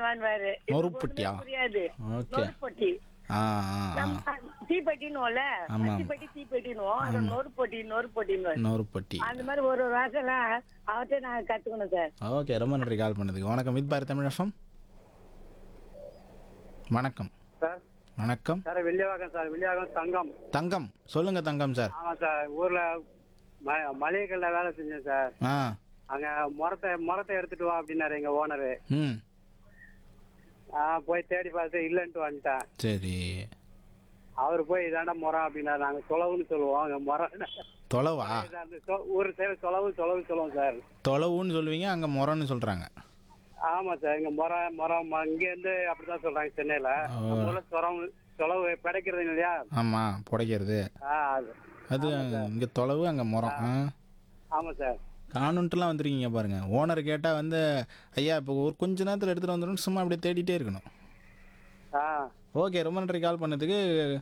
பண்ணுவான்னு நொறுப்பொட்டியா? புரியாது ஓகே நொறுப்பொட்டி ஆ ஆ ஆ நம்ம தீப்பெட்டின்னுவோம்ல ஆமா. தீப்பெட்டி தீப்பெட்டின்னுவோம் அது நொறுப்பொட்டி நொறுப்பொட்டின்னு நொறுப்பட்டி அந்த மாதிரி ஒரு ஒரு வாசலாம் அவர்கிட்ட நான் கத்துக்கணும் சார் ஓகே ரொம்ப நன்றி கால் பண்ணதுக்கு வணக்கம் வித் பாரத் தமிழ் எஃப்எம் வணக்கம் சார் வணக்கம் சார் வெள்ளிவாக்கம் சார் வெள்ளிவாக்கம் தங்கம் தங்கம் சொல்லுங்க தங்கம் சார் ஆமாம் சார் ஊரில் ம மளிகைக்கல்ல வேலை செஞ்சேன் சார் ஆ அங்கே முறத்தை முறத்தை எடுத்துட்டு வா அப்படின்னாரு எங்கள் ஓனரு ம் போய் தேடி பார்த்து இல்லைன்ட்டு வந்துட்டேன் சரி அவர் போய் இதாண்டா முறம் அப்படின்னாரு நாங்கள் சொலவுன்னு சொல்லுவோம் அங்கே முறம் தொலைவா அந்த சொ- ஊர் சைடு சொலவு சொலவு சொல்லுவோம் சார் தொலைவுன்னு சொல்லுவீங்க அங்கே முறன்னு சொல்கிறாங்க ஆமாம் சார் இங்கே முறம் முறம் இங்கேருந்து அப்படி தான் சொல்கிறாங்க சென்னையில் ஓ. ஊரில் சொரம் சொலவு பிடைக்கிறது இல்லையா ஆமாம் புடைக்கிறது ஆ அது அது இங்கே தொலைவு அங்கே முறம் ஆ ஆமாம் சார் காணுன்ட்டுலாம் வந்திருக்கீங்க பாருங்க ஓனர் கேட்டால் வந்து ஐயா இப்போ ஒரு கொஞ்ச நேரத்தில் எடுத்துகிட்டு வந்துடும் சும்மா அப்படியே தேடிட்டே இருக்கணும் ஆ ஓகே ரொம்ப நன்றி கால் பண்ணதுக்கு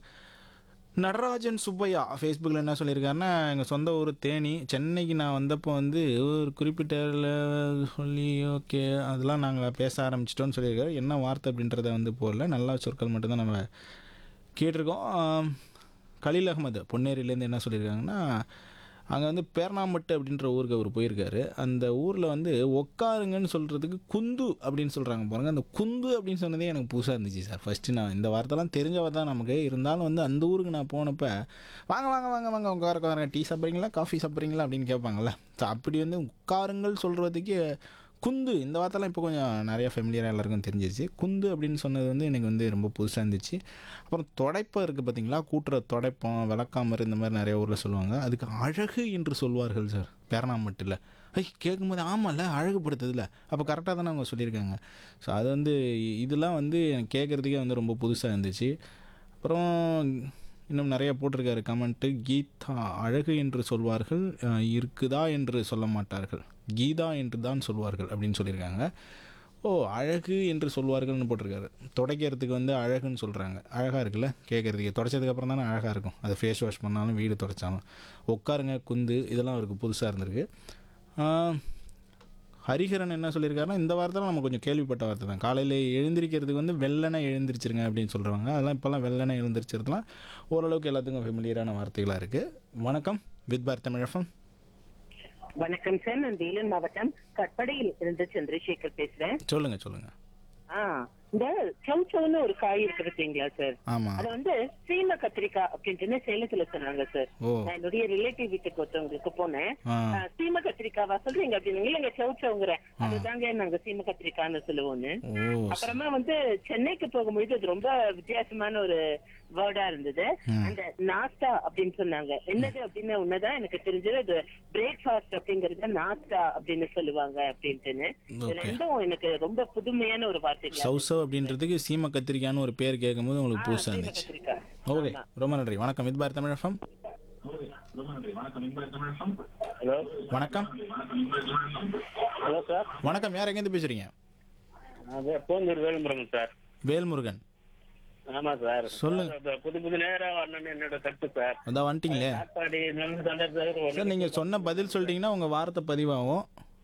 நடராஜன் சுப்பையா ஃபேஸ்புக்கில் என்ன சொல்லியிருக்காருன்னா எங்கள் சொந்த ஊர் தேனி சென்னைக்கு நான் வந்தப்போ வந்து ஒரு குறிப்பிட்ட ல- சொல்லி ஓகே அதெல்லாம் நாங்கள் பேச ஆரம்பிச்சிட்டோன்னு சொல்லியிருக்காரு என்ன வார்த்தை அப்படின்றத வந்து போடல நல்ல சொற்கள் மட்டும்தான் நம்ம கேட்டிருக்கோம் ஆம், கலீல் அகமது பொன்னேரியிலேருந்து என்ன சொல்லியிருக்காங்கன்னா அங்கே வந்து பேர்னாம்பட்டு அப்படின்ற ஊருக்கு அவர் போயிருக்காரு அந்த ஊரில் வந்து உட்காருங்கன்னு சொல்கிறதுக்கு குந்து அப்படின்னு சொல்கிறாங்க பாருங்க அந்த குந்து அப்படின்னு சொன்னதே எனக்கு புதுசாக இருந்துச்சு சார் ஃபஸ்ட்டு நான் இந்த வார்த்தைலாம் தெரிஞ்சவ தான் நமக்கு இருந்தாலும் வந்து அந்த ஊருக்கு நான் போனப்போ வாங்க வாங்க வாங்க வாங்க உட்கார உட்காருங்க டீ சாப்பிட்றீங்களா காஃபி சாப்பிட்றீங்களா அப்படின்னு கேட்பாங்கல்ல ஸோ அப்படி வந்து உட்காருங்கள் சொல்கிறதுக்கு குந்து இந்த வார்த்தைலாம் இப்போ கொஞ்சம் நிறைய ஃபெமிலியராக எல்லாருக்கும் தெரிஞ்சிச்சு குந்து அப்படின்னு சொன்னது வந்து எனக்கு வந்து ரொம்ப புதுசாக இருந்துச்சு அப்புறம் தொடைப்பம் இருக்குது பார்த்தீங்களா கூட்டுற தொடைப்பம் விளக்காமறு இந்த மாதிரி நிறைய ஊரில் சொல்லுவாங்க அதுக்கு அழகு என்று சொல்வார்கள் சார் பேரணாமட்டில் ஐ கேட்கும்போது ஆமாம்ல அழகுபடுத்துதில்ல அப்போ கரெக்டாக தானே அவங்க சொல்லியிருக்காங்க ஸோ அது வந்து இதெல்லாம் வந்து எனக்கு கேட்குறதுக்கே வந்து ரொம்ப புதுசாக இருந்துச்சு அப்புறம் இன்னும் நிறைய போட்டிருக்காரு கமெண்ட்டு கீதா அழகு என்று சொல்வார்கள் அஹ், இருக்குதா என்று சொல்ல மாட்டார்கள் கீதா என்று தான் சொல்வார்கள் அப்படின்னு சொல்லியிருக்காங்க ஓ அழகு என்று சொல்வார்கள்னு போட்டிருக்காரு துடைக்கிறதுக்கு வந்து அழகுன்னு சொல்கிறாங்க அழகாக இருக்குல்ல கேட்குறதுக்கு தொடச்சதுக்கப்புறம் தானே அழகாக இருக்கும் அதை ஃபேஸ் வாஷ் பண்ணாலும் வீடு தொடச்சாலும் உட்காருங்க குந்து இதெல்லாம் அவருக்கு புதுசாக இருந்திருக்கு ஆஹ், ஹரிஹரன் என்ன சொல்லியிருக்காருன்னா இந்த வார்த்தைலாம் நம்ம கொஞ்சம் கேள்விப்பட்ட வார்த்தை தான் காலையில் எழுந்திரிக்கிறதுக்கு வந்து வெள்ளனை எழுந்திரிச்சிருங்க அப்படின்னு சொல்கிறாங்க அதெல்லாம் இப்போல்லாம் வெள்ளனை எழுந்திரிச்சிருக்கலாம் ஓரளவுக்கு எல்லாத்துக்கும் ஃபெமிலியரான வார்த்தைகளாக இருக்குது வணக்கம் வித் பார் தமிழகம் வணக்கம் சார் நான் வேலூர் மாவட்டம் கட்படையில் இருந்து சந்திரசேகர் பேசுறேன் சொல்லுங்கள் சொல்லுங்கள் ஆ, இந்த சவுச்சவுன்னு ஒரு காய் இருக்கு பார்த்தீங்களா சார் ஆமாம் அது வந்து சீம கத்திரிக்காய் அப்படின்ட்டு சேலத்துல சொன்னாங்க சார் ஓ நான் என்னுடைய ரிலேட்டிவ் வீட்டுக்கு ஒருத்தவங்களுக்கு போனேன் ஆ ஆ, சீம கத்திரிக்காவா சொல்றீங்க அப்படின்னு இல்லைங்க சவுச்சவுங்கிற அதுதாங்க நாங்க சீம கத்திரிக்காய்னு சொல்லுவோம்னு ஓ அப்புறமா வந்து சென்னைக்கு போகும்பொழுது அது ரொம்ப வித்தியாசமான ஒரு வேர்டா இருந்தது அந்த நாஸ்டா அப்படின்னு சொன்னாங்க என்னது அப்படின்னு உன்னதான் எனக்கு தெரிஞ்சது அது பிரேக்ஃபாஸ்ட் அப்படிங்கறது நாஸ்டா அப்படின்னு சொல்லுவாங்க அப்படின்ட்டுன்னு இது Okay. ரெண்டும் எனக்கு ரொம்ப புதுமையான ஒரு வார்த்தைகள் சவுசவ் அப்படின்றதுக்கு சீம கத்திரிக்கான்னு ஒரு பேர் கேட்கும்போது உங்களுக்கு புதுசாக இருந்துச்சு கத்திரிக்காய் ஓகே ரொம்ப நன்றி வணக்கம் வித் பார் தமிழகம் ஹலோ வணக்கம் ஹலோ சார் வணக்கம் யார் எங்கேருந்து பேசுகிறீங்க பூந்தூர் வேலுமுருகன் சார் வேல்முருகன் ஆமா சார் சொல்லுங்க. சார், புது புது நேரம் வரணும்னு என்னோட கருத்து சார் அதான் வந்துட்டீங்களே காப்பாடி நல்ல சண்டை சார் சார் நீங்கள் சொன்ன பதில் சொல்லிட்டீங்கன்னா உங்கள் வார்த்தை பதிவாகும்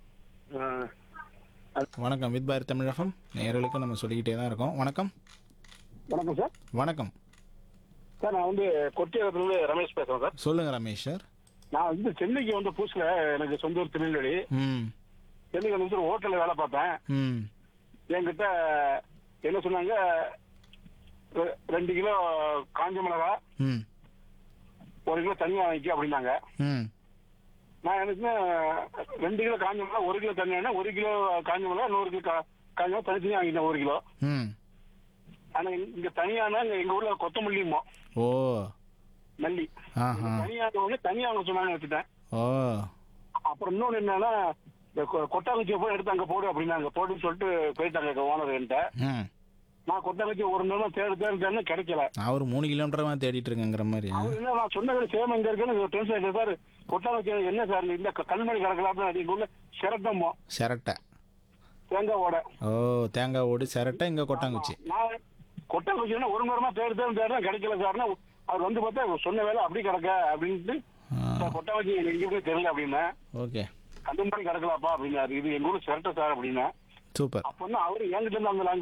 ஆ. வணக்கம் வித் பார் தமிழகம் நேயர்களுக்கு நம்ம சொல்லிக்கிட்டே தான் இருக்கோம் வணக்கம் வணக்கம் சார் வணக்கம் சார் நான் வந்து கொட்டியகத்துலேருந்து ரமேஷ் பேசுறேன் சார் சொல்லுங்க ரமேஷ் சார் நான் வந்து சென்னைக்கு வந்த புதுசுல எனக்கு சொந்த ஊர் திருநெல்வேலி ம் சென்னைக்கு வந்து ஒரு ஹோட்டல்ல வேலை பார்த்தேன் ம் என்கிட்ட என்ன சொன்னாங்க ரெ- ரெண்டு கிலோ காஞ்ச மிளகா ம் ஒரு கிலோ தனியா வாங்கிக்க அப்படின்னாங்க ம் நான் எனக்கு ரெண்டு கிலோ காஞ்ச மிளகா ஒரு கிலோ தனியா ஒரு கிலோ காஞ்ச மிளகா நூறு கிலோ கா- காஞ்ச மிளகா தனித்தனியா வாங்கிட்டேன் ஒரு கிலோ ம் ஆனா இங்க தனியானா இங்க எங்க ஊர்ல கொத்தமல்லியுமோ ஓ மல்லி ஆஹா தனியா ஒண்ணு தனியா அவங்க சொன்னாங்க வச்சுட்டேன் ஓ அப்புறம் இன்னொன்னு என்னன்னா இந்த கொ- கொட்டாங்குச்சியை போய் எடுத்து அங்க போடு அப்படின்னாங்க போடுன்னு சொல்லிட்டு போயிட்டாங்க ஓனர் என்கிட்ட ம் நான் கொட்டாங்குச்சி ஒரு நேரம் தேடு தேடு தேடுன்னு கிடைக்கல அவர் மூணு கிலோமீட்டரமாக தேடிட்டு இருக்கேங்கிற மாதிரி அவர் என்ன நான் சொன்னது சேம் எங்க இருக்குன்னு டென்ஷன் ஆயிடுச்சு சார் கொட்டாங்குச்சி என்ன சார் இந்த க- கண்மணி கிடக்கலாம் அப்படின்னு உள்ள சிரட்டமோ சிரட்டை தேங்காய் ஓட ஓ தேங்காய் ஓடு சிரட்டை இங்கே கொட்டாங்குச்சி நான் கொட்டாங்குச்சின்னா ஒரு நேரமா தேடு தேடு தேடு கிடைக்கல சார்னா அவர் வந்து பார்த்தா சொன்ன வேலை அப்படி கிடக்க அப்படின்ட்டு ஆ கொட்டாங்குச்சி எங்க தெரியல அப்படின்னா ஓகே கண்மணி கிடக்கலாப்பா அப்படின்னாரு இது எங்க ஊர்ல சிரட்டை சார் அப்படின்னா சூப்பர் அப்போ அவரு என்கிட்ட இருந்து அந்த லாங்குவேஜ்